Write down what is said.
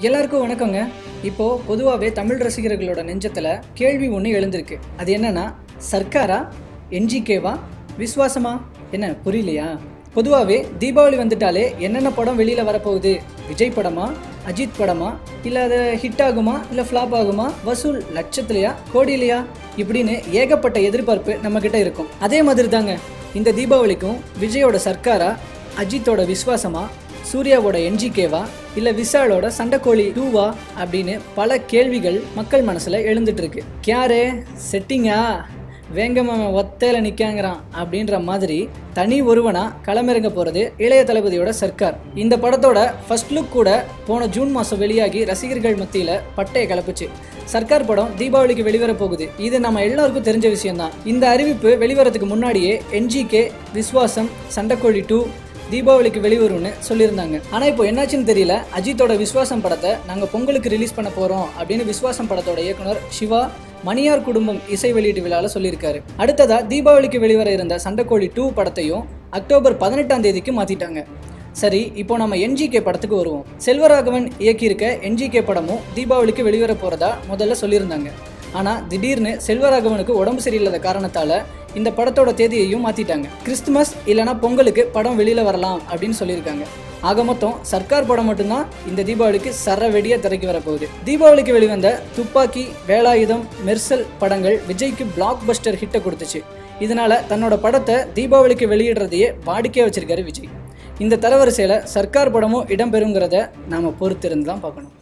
எல்லாருக்கும் வணக்கங்க இப்போ பொதுவாகவே தமிழ் ரசிகர்களோட நெஞ்சத்தில் கேள்வி ஒன்று எழுந்திருக்கு அது என்னன்னா சர்க்காரா என்ஜிகேவா விஸ்வாசமா என்ன புரியலையா பொதுவாகவே தீபாவளி வந்துட்டாலே என்னென்ன படம் வெளியில் வரப்போகுது விஜய் படமா அஜித் படமா இல்லை அது ஹிட் ஆகுமா இல்லை ஃப்ளாப் ஆகுமா வசூல் லட்சத்துலையா கோடியிலையா இப்படின்னு ஏகப்பட்ட எதிர்பார்ப்பு நம்மக்கிட்ட இருக்கும் அதே மாதிரி தாங்க இந்த தீபாவளிக்கும் விஜயோட சர்க்காரா அஜித்தோட விஸ்வாசமா சூர்யாவோட என்ஜிகேவா இல்லை விஷாலோட சண்டைக்கோழி டூவா அப்படின்னு பல கேள்விகள் மக்கள் மனசில் எழுந்துட்டு இருக்கு கியாரே செட்டிங்கா வேங்கமாம ஒத்தையில நிற்காங்கிறான் அப்படின்ற மாதிரி தனி ஒருவனா களமிறங்க போகிறது இளைய தளபதியோட சர்க்கார் இந்த படத்தோட ஃபர்ஸ்ட் லுக் கூட போன ஜூன் மாதம் வெளியாகி ரசிகர்கள் மத்தியில் பட்டையை கலப்புச்சு சர்க்கார் படம் தீபாவளிக்கு வெளிவர போகுது இது நம்ம எல்லாருக்கும் தெரிஞ்ச விஷயம்தான் இந்த அறிவிப்பு வெளிவரதுக்கு முன்னாடியே என்ஜிகே விஸ்வாசம் சண்டைக்கோழி டூ தீபாவளிக்கு வெளிவரும்னு சொல்லியிருந்தாங்க ஆனால் இப்போ என்னாச்சுன்னு தெரியல அஜித்தோட விஸ்வாசம் படத்தை நாங்கள் பொங்கலுக்கு ரிலீஸ் பண்ண போகிறோம் அப்படின்னு விஸ்வாசம் படத்தோட இயக்குனர் சிவா மணியார் குடும்பம் இசை வெளியீட்டு விழாவில் சொல்லியிருக்காரு அடுத்ததா தீபாவளிக்கு வெளிவர இருந்த சண்டைக்கோழி டூ படத்தையும் அக்டோபர் பதினெட்டாம் தேதிக்கு மாற்றிட்டாங்க சரி இப்போ நம்ம என்ஜிகே படத்துக்கு வருவோம் செல்வராகவன் இயக்கியிருக்க என்ஜிகே படமும் தீபாவளிக்கு வெளிவர போகிறதா முதல்ல சொல்லியிருந்தாங்க ஆனால் திடீர்னு செல்வராகவனுக்கு உடம்பு சரியில்லாத காரணத்தால் இந்த படத்தோட தேதியையும் மாற்றிட்டாங்க கிறிஸ்துமஸ் இல்லைனா பொங்கலுக்கு படம் வெளியில் வரலாம் அப்படின்னு சொல்லியிருக்காங்க ஆக மொத்தம் சர்க்கார் படம் மட்டும்தான் இந்த தீபாவளிக்கு சர வெடியாக திரைக்கு வரப்போகுது தீபாவளிக்கு வெளிவந்த துப்பாக்கி வேலாயுதம் மெர்சல் படங்கள் விஜய்க்கு பிளாக் பஸ்டர் ஹிட்டை கொடுத்துச்சு இதனால தன்னோட படத்தை தீபாவளிக்கு வெளியிடுறதையே வாடிக்கையாக வச்சிருக்காரு விஜய் இந்த தரவரிசையில் சர்க்கார் படமும் இடம்பெறுங்கிறத நாம் பொறுத்திருந்து தான் பார்க்கணும்